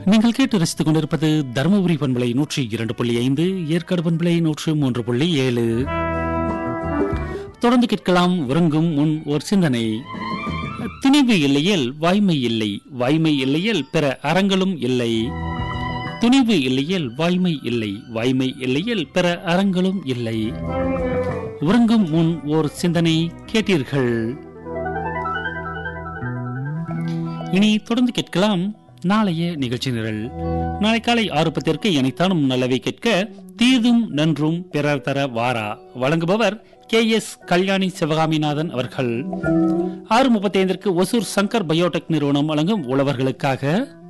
நீங்கள் கேட்டு ரசித்துக் கொண்டிருப்பது தருமபுரி பண்பலை நூற்றி இரண்டு புள்ளி ஐந்து ஏற்காடு பண்பலை நூற்று மூன்று புள்ளி ஏழு தொடர்ந்து கேட்கலாம் உறங்கும் முன் ஒரு சிந்தனை துணிவு இல்லையேல் வாய்மை இல்லை வாய்மை இல்லையேல் பிற அறங்களும் இல்லை துணிவு இல்லையேல் வாய்மை இல்லை வாய்மை இல்லையேல் பிற அறங்களும் இல்லை உறங்கும் முன் ஓர் சிந்தனை கேட்டீர்கள் இனி தொடர்ந்து கேட்கலாம் நாளைய நிகழ்ச்சி நிரல் நாளை காலை ஆறு பத்திற்கு இணைத்தானும் நல்லவை கேட்க தீதும் நன்றும் பிறர் தர வாரா வழங்குபவர் கே எஸ் கல்யாணி சிவகாமிநாதன் அவர்கள் ஆறு முப்பத்தி ஐந்திற்கு ஒசூர் சங்கர் பயோடெக் நிறுவனம் வழங்கும் உழவர்களுக்காக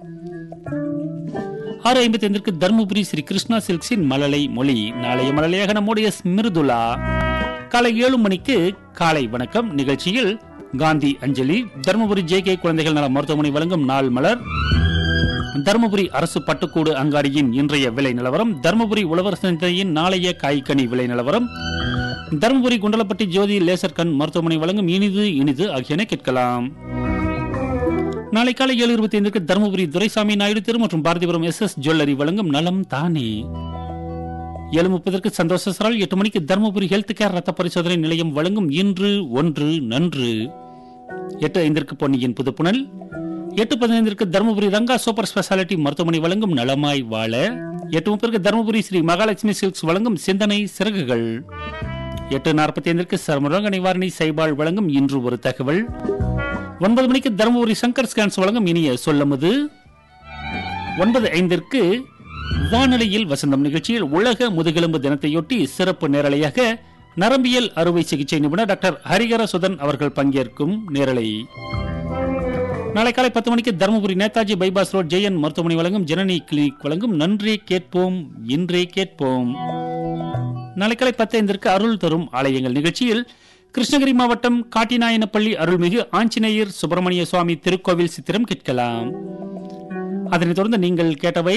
ஆறு ஐம்பத்தி ஐந்திற்கு தருமபுரி ஸ்ரீ கிருஷ்ணா சில்க்ஸின் மழலை மொழி நாளைய மழலையாக நம்முடைய ஸ்மிருதுலா காலை ஏழு மணிக்கு காலை வணக்கம் நிகழ்ச்சியில் காந்தி அஞ்சலி தருமபுரி ஜே கே குழந்தைகள் நல மருத்துவமனை வழங்கும் நாள் மலர் தருமபுரி அரசு பட்டுக்கூடு அங்காடியின் இன்றைய விலை நிலவரம் தருமபுரி உழவர் சந்தையின் நாளைய காய்கனி விலை நிலவரம் தருமபுரி குண்டலப்பட்டி ஜோதி லேசர் கண் மருத்துவமனை வழங்கும் இனிது இனிது ஆகியன கேட்கலாம் நாளை காலை ஏழு இருபத்தி ஐந்துக்கு தருமபுரி துரைசாமி நாயுடு தெரு மற்றும் பாரதிபுரம் எஸ் எஸ் ஜுவல்லரி வழங்கும் நலம் தானே ஏழு முப்பதற்கு சந்தோஷ சரால் எட்டு மணிக்கு தருமபுரி ஹெல்த் கேர் ரத்த பரிசோதனை நிலையம் வழங்கும் இன்று ஒன்று நன்று எட்டு ஐந்திற்கு பொன்னியின் புதுப்புணல் எட்டு பதினைந்திற்கு தருமபுரி ரங்கா சூப்பர் ஸ்பெஷாலிட்டி மருத்துவமனை வழங்கும் நலமாய் வாழ எட்டு முப்பதற்கு தருமபுரி ஸ்ரீ மகாலட்சுமி சில்க்ஸ் வழங்கும் சிந்தனை சிறகுகள் எட்டு நாற்பத்தி ஐந்திற்கு சர்மரோக நிவாரணி சைபால் வழங்கும் இன்று ஒரு தகவல் ஒன்பது மணிக்கு தருமபுரி சங்கர் ஸ்கேன்ஸ் வழங்கும் இனிய சொல்லமுது ஒன்பது ஐந்திற்கு வானொலியில் வசந்தம் நிகழ்ச்சியில் உலக முதுகெலும்பு தினத்தையொட்டி சிறப்பு நேரலையாக நரம்பியல் அறுவை சிகிச்சை நிபுணர் டாக்டர் ஹரிகர சுதன் அவர்கள் பங்கேற்கும் நேரலை நாளை காலை பத்து மணிக்கு தருமபுரி நேதாஜி பைபாஸ் ரோட் ஜெயன் மருத்துவமனை வழங்கும் ஜனனி கிளினிக் வழங்கும் நன்றே கேட்போம் இன்றே கேட்போம் நாளை காலை பத்து ஐந்திற்கு அருள் தரும் ஆலயங்கள் நிகழ்ச்சியில் கிருஷ்ணகிரி மாவட்டம் காட்டிநாயனப்பள்ளி அருள்மிகு ஆஞ்சநேயர் சுப்பிரமணிய சுவாமி திருக்கோவில் சித்திரம் கேட்கலாம் அதனைத் தொடர்ந்து நீங்கள் கேட்டவை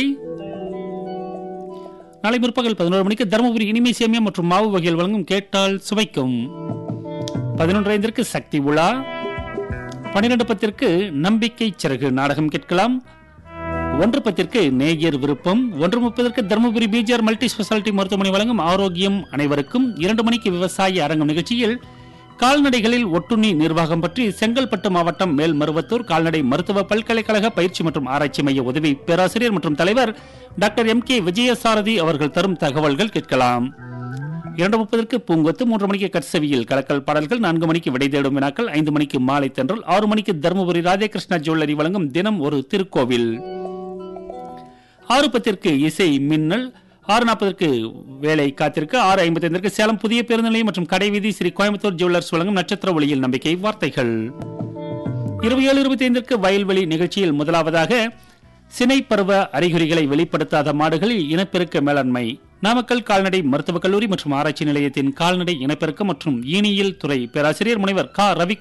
நாளை முற்பகல் பதினோரு மணிக்கு தருமபுரி இனிமை சேமியா மற்றும் மாவு வகைகள் வழங்கும் கேட்டால் சுவைக்கும் பதினொன்று ஐந்திற்கு சக்தி உலா பன்னிரண்டு பத்திற்கு நம்பிக்கை சிறகு நாடகம் கேட்கலாம் ஒன்று பத்திற்கு நேயர் விருப்பம் ஒன்று முப்பதற்கு தருமபுரி பிஜிஆர் மல்டி ஸ்பெஷாலிட்டி மருத்துவமனை வழங்கும் ஆரோக்கியம் அனைவருக்கும் இரண்டு மணிக்கு விவசாய அரங்கம் நிகழ்ச்சியில் கால்நடைகளில் ஒட்டுண்ணி நிர்வாகம் பற்றி செங்கல்பட்டு மாவட்டம் மேல்மருவத்தூர் கால்நடை மருத்துவ பல்கலைக்கழக பயிற்சி மற்றும் ஆராய்ச்சி மைய உதவி பேராசிரியர் மற்றும் தலைவர் டாக்டர் எம் கே விஜயசாரதி அவர்கள் தரும் தகவல்கள் கேட்கலாம் இரண்டு முப்பதற்கு பூங்கொத்து மூன்று மணிக்கு கட்சவியில் கலக்கல் பாடல்கள் நான்கு மணிக்கு விடை தேடும் வினாக்கள் ஐந்து மணிக்கு மாலை தென்றல் ஆறு மணிக்கு தருமபுரி ராதேகிருஷ்ணா ஜுவல்லரி வழங்கும் தினம் ஒரு திருக்கோவில் ஆறு பத்திற்கு இசை மின்னல் ஆறு நாற்பதற்கு வேலை காத்திருக்கு ஆறு ஐம்பத்தி ஐந்திற்கு சேலம் புதிய பேருந்து நிலையம் மற்றும் கடைவீதி ஸ்ரீ கோயம்புத்தூர் ஜுவல்லர்ஸ் வழங்கும் நட்சத்திர ஒளியில் நம்பிக்கை வார்த்தைகள் இருபத்தி ஏழு இருபத்தி ஐந்திற்கு வயல்வெளி நிகழ்ச்சியில் முதலாவதாக சினை பருவ அறிகுறிகளை வெளிப்படுத்தாத மாடுகளில் இனப்பெருக்க மேலாண்மை நாமக்கல் கால்நடை மருத்துவக் கல்லூரி மற்றும் ஆராய்ச்சி நிலையத்தின் கால்நடை இனப்பெருக்கம் மற்றும் ஈனியல் துறை பேராசிரியர் முனைவர் கா ரவி